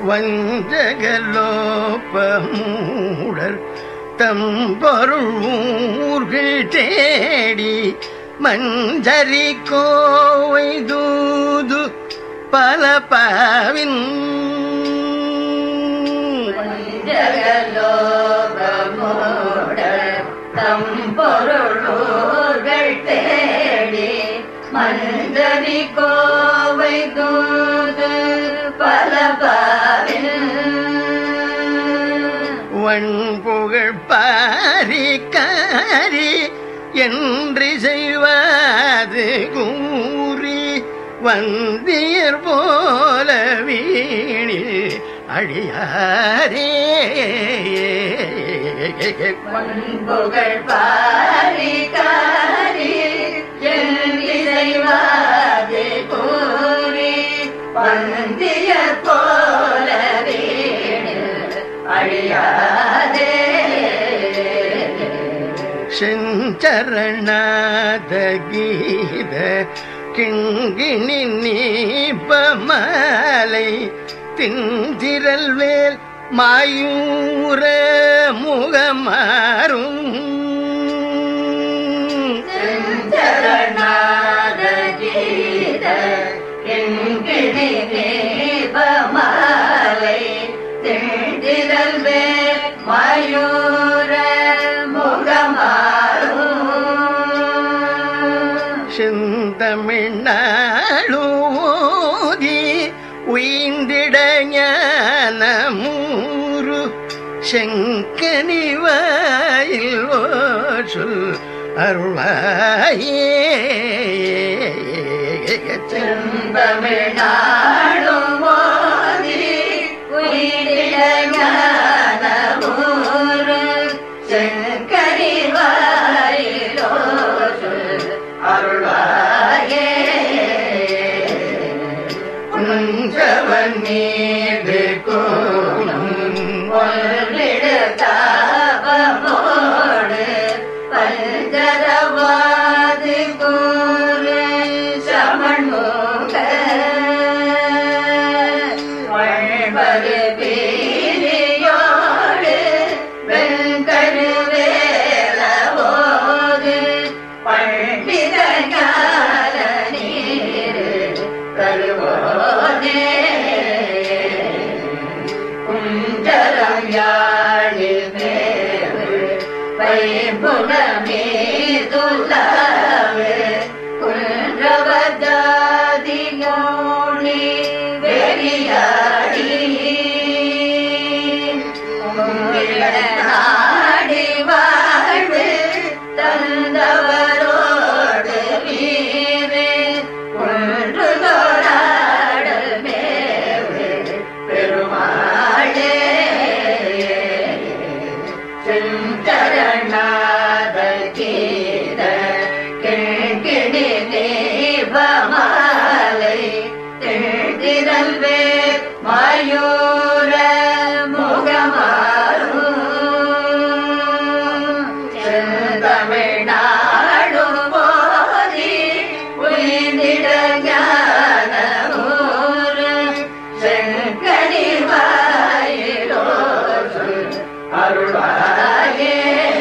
வஞ்சகலோப்பமூடர் தம்பொருள் ஊர்கள் தேடி மஞ்சரி கோவை தூது பல பாவின் தம்பொருளூர்கள் தேடி மஞ்சரி கோவை தூது பல வன்புகழ் பாரி காரி என்று செய்வாது கூறி வந்தியர் போல வீணில் அழியாரே புகழ் பாரி காரி செய்வாது கூறி பந்திய போல அழியாதே செஞ்சரணாத கீத கிங்கிணி நீபமாலை திந்திரல் வேல் மாயூர முகமாறும் சரணாத கீத என்கிணி மாலை திண்டிரல் வேல் மயூர முகமாறும் செந்தமிழ்நாளோதி உயிந்திட ஞானமூரு செங்கனிவாயில் சொல் அருளாயே தமிழ்நாடும் மோதி உயிரிழ ஞானமூரு செங்கரி வாயிலோ அருள்வாயே புஞ்சவன் மீது கோலம் தாபமோடு பஞ்சரவாது கூறு சமன்முக வழ்வது பீலியோடு வெண்கருவேலவோது பண்டித ஞான நீர் தருவோனே குஞ்சரம் யாழில் மேவு பைபுலமே துலாவு குன்றவஜாதி மோனி வெறியாடி நாடி வாழ்வு தந்தவரோடு வீரே ஒன்று தோடாடல் மேவு பெருமாளே செஞ்சரணாத கீத கிண்கிணி தீபமாலை திழ்திரல் வேர் மயூர முகமாறும் செந்தமிழ்நாடு போதி உயிரிட ஞானமூர் செங்கனி வாயிலோ அருள்வாயே